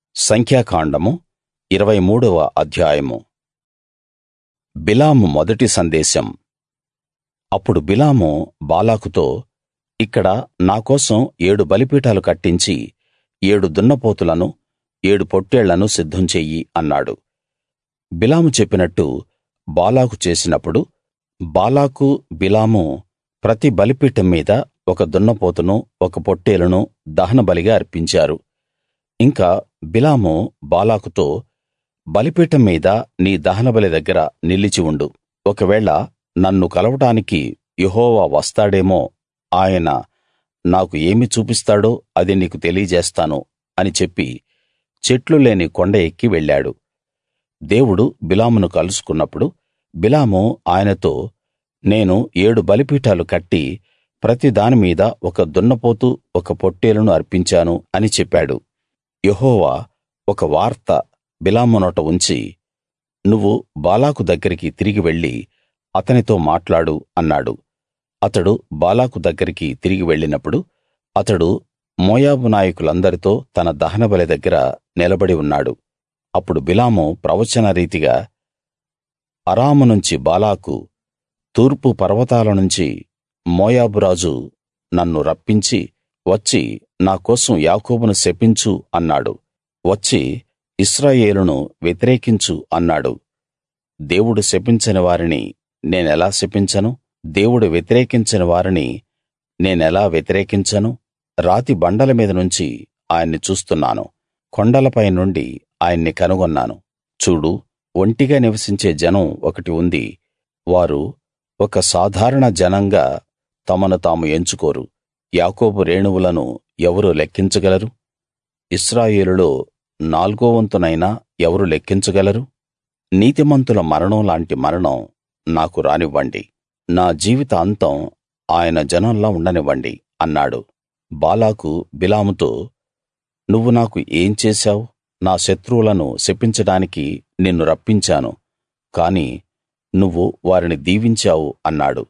సంఖ్యాకాండము ఇరవై మూడవ అధ్యాయము బిలాము మొదటి సందేశం అప్పుడు బిలాము బాలాకుతో ఇక్కడ నా కోసం ఏడు బలిపీఠాలు కట్టించి ఏడు దున్నపోతులను ఏడు పొట్టేళ్లను సిద్ధం చెయ్యి అన్నాడు బిలాము చెప్పినట్టు బాలాకు చేసినప్పుడు బాలాకు బిలాము ప్రతి బలిపీఠం మీద ఒక దున్నపోతును ఒక పొట్టేలును దహనబలిగా అర్పించారు ఇంకా బిలాము బాలాకుతో బలిపీఠం మీద నీ దహనబలి దగ్గర నిలిచి ఉండు ఒకవేళ నన్ను కలవడానికి యెహోవా వస్తాడేమో ఆయన నాకు ఏమి చూపిస్తాడో అది నీకు తెలియజేస్తాను అని చెప్పి చెట్లు లేని కొండ ఎక్కి వెళ్ళాడు దేవుడు బిలామును కలుసుకున్నప్పుడు బిలాము ఆయనతో నేను ఏడు బలిపీఠాలు కట్టి ప్రతి దాని మీద ఒక దున్నపోతు ఒక పొట్టేలును అర్పించాను అని చెప్పాడు యెహోవా ఒక వార్త బిలాము నోట ఉంచి నువ్వు బాలాకు దగ్గరికి తిరిగి వెళ్లి అతనితో మాట్లాడు అన్నాడు అతడు బాలాకు దగ్గరికి తిరిగి వెళ్ళినప్పుడు అతడు మోయాబు నాయకులందరితో తన దహనబలి దగ్గర నిలబడి ఉన్నాడు అప్పుడు బిలాము ప్రవచన రీతిగా అరాము నుంచి బాలాకు తూర్పు పర్వతాల నుంచి మోయాబు రాజు నన్ను రప్పించి వచ్చి నా కోసం యాకోబును శపించు అన్నాడు వచ్చి ఇశ్రాయేలును వ్యతిరేకించు అన్నాడు దేవుడు శపించని వారిని నేనెలా శపించను దేవుడు వ్యతిరేకించని వారిని నేనెలా వ్యతిరేకించను రాతి బండల మీద నుంచి ఆయన్ని చూస్తున్నాను కొండలపై నుండి ఆయన్ని కనుగొన్నాను చూడు ఒంటిగా నివసించే జనం ఒకటి ఉంది వారు ఒక సాధారణ జనంగా తమను తాము ఎంచుకోరు యాకోబు రేణువులను ఎవరు లెక్కించగలరు ఇశ్రాయేలులో నాల్గో వంతునైనా ఎవరు లెక్కించగలరు నీతిమంతుల మరణం లాంటి మరణం నాకు రానివ్వండి నా జీవిత అంతం ఆయన జనంలా ఉండనివ్వండి అన్నాడు బాలాకు బిలాముతో నువ్వు నాకు ఏం చేశావు నా శత్రువులను శపించడానికి నిన్ను రప్పించాను కాని నువ్వు వారిని దీవించావు అన్నాడు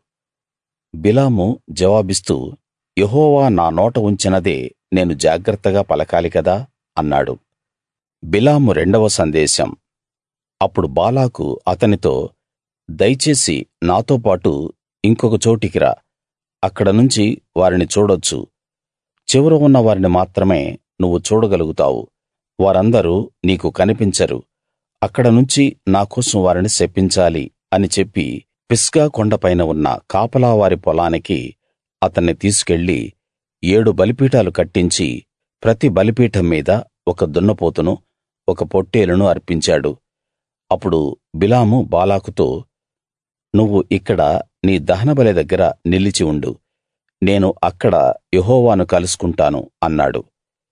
బిలాము జవాబిస్తూ యెహోవా నా నోట ఉంచినదే నేను జాగ్రత్తగా పలకాలి కదా అన్నాడు బిలాము రెండవ సందేశం అప్పుడు బాలాకు అతనితో దయచేసి నాతో పాటు ఇంకొక చోటికి రా అక్కడ నుంచి వారిని చూడొచ్చు చివర ఉన్న వారిని మాత్రమే నువ్వు చూడగలుగుతావు వారందరూ నీకు కనిపించరు అక్కడ నుంచి నా కోసం వారిని శపించాలి అని చెప్పి పిస్గా కొండపైన ఉన్న కాపలావారి పొలానికి అతన్ని తీసుకెళ్లి ఏడు బలిపీఠాలు కట్టించి ప్రతి బలిపీఠం మీద ఒక దున్నపోతును ఒక పొట్టేలును అర్పించాడు అప్పుడు బిలాము బాలాకుతో నువ్వు ఇక్కడ నీ దహనబలి దగ్గర నిలిచి ఉండు నేను అక్కడ యెహోవాను కలుసుకుంటాను అన్నాడు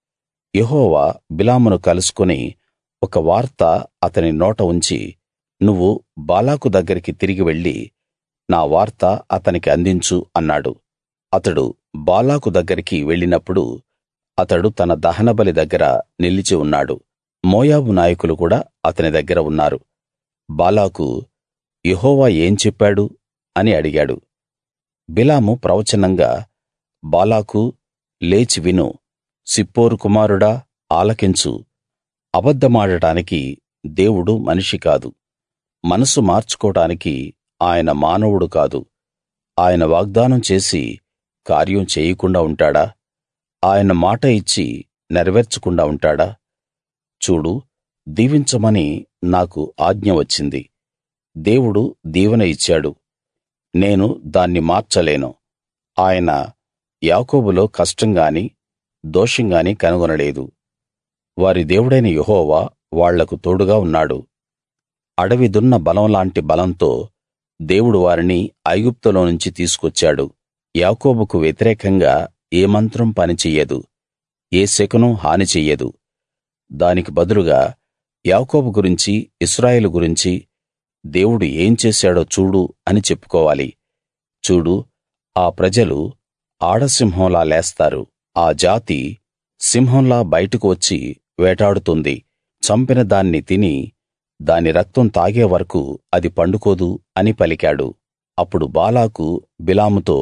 యెహోవా బిలామును కలుసుకుని ఒక వార్త అతని నోట ఉంచి నువ్వు బాలాకు దగ్గరికి తిరిగి వెళ్లి నా వార్త అతనికి అందించు అన్నాడు అతడు బాలాకు దగ్గరికి వెళ్ళినప్పుడు అతడు తన దహనబలి దగ్గర నిలిచి ఉన్నాడు మోయాబు నాయకులు కూడా అతని దగ్గర ఉన్నారు బాలాకు యెహోవా ఏం చెప్పాడు అని అడిగాడు బిలాము ప్రవచనంగా బాలాకు లేచి విను సిప్పోరు కుమారుడా ఆలకించు అబద్ధమాడటానికి దేవుడు మనిషి కాదు మనసు మార్చుకోడానికి ఆయన మానవుడు కాదు ఆయన వాగ్దానం చేసి కార్యం చేయకుండా ఉంటాడా ఆయన మాట ఇచ్చి నెరవేర్చకుండా ఉంటాడా చూడు దీవించమని నాకు ఆజ్ఞ వచ్చింది దేవుడు దీవెన ఇచ్చాడు నేను దాన్ని మార్చలేను ఆయన యాకోబులో కష్టం గాని దోషం గాని కనుగొనలేదు వారి దేవుడైన యెహోవా వాళ్లకు తోడుగా ఉన్నాడు అడవి దున్న బలం లాంటి బలంతో దేవుడు వారిని ఐగుప్తులో నుంచి తీసుకొచ్చాడు యాకోబుకు వ్యతిరేకంగా ఏ మంత్రం పని చెయ్యదు ఏ శకునం హాని చెయ్యదు దానికి బదులుగా యాకోబు గురించి ఇశ్రాయేలు గురించి దేవుడు ఏం చేశాడో చూడు అని చెప్పుకోవాలి చూడు ఆ ప్రజలు ఆడసింహంలా లేస్తారు ఆ జాతి సింహంలా బయటకు వచ్చి వేటాడుతుంది చంపిన దాన్ని తిని దాని రక్తం తాగే వరకూ అది పండుకోదు అని పలికాడు అప్పుడు బాలాకు బిలాముతో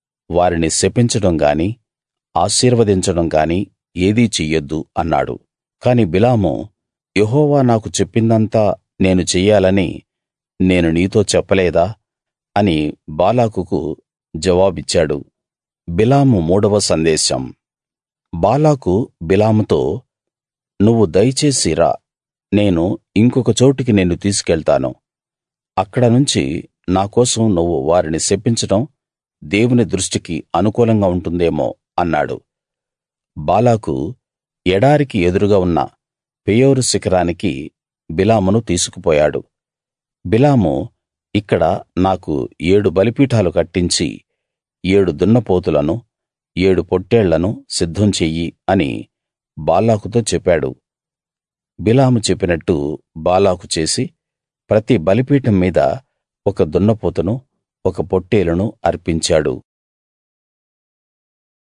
వారిని శపించడం గాని ఆశీర్వదించడం గాని ఏదీ చెయ్యొద్దు అన్నాడు కాని బిలాము యెహోవా నాకు చెప్పిందంతా నేను చెయ్యాలని నేను నీతో చెప్పలేదా అని బాలాకుకు జవాబిచ్చాడు బిలాము మూడవ సందేశం బాలాకు బిలాముతో నువ్వు దయచేసి రా నేను ఇంకొక చోటికి నిన్ను తీసుకెళ్తాను అక్కడ నుంచి నా కోసం నువ్వు వారిని శపించడం దేవుని దృష్టికి అనుకూలంగా ఉంటుందేమో అన్నాడు బాలాకు ఎడారికి ఎదురుగా ఉన్న పెయోరు శిఖరానికి బిలామును తీసుకుపోయాడు బిలాము ఇక్కడ నాకు ఏడు బలిపీఠాలు కట్టించి ఏడు దున్నపోతులను ఏడు పొట్టేళ్లను సిద్ధం చెయ్యి అని బాలాకుతో చెప్పాడు బిలాము చెప్పినట్టు బాలాకు చేసి ప్రతి బలిపీఠం మీద ఒక దున్నపోతును ఒక పొట్టేలును అర్పించాడు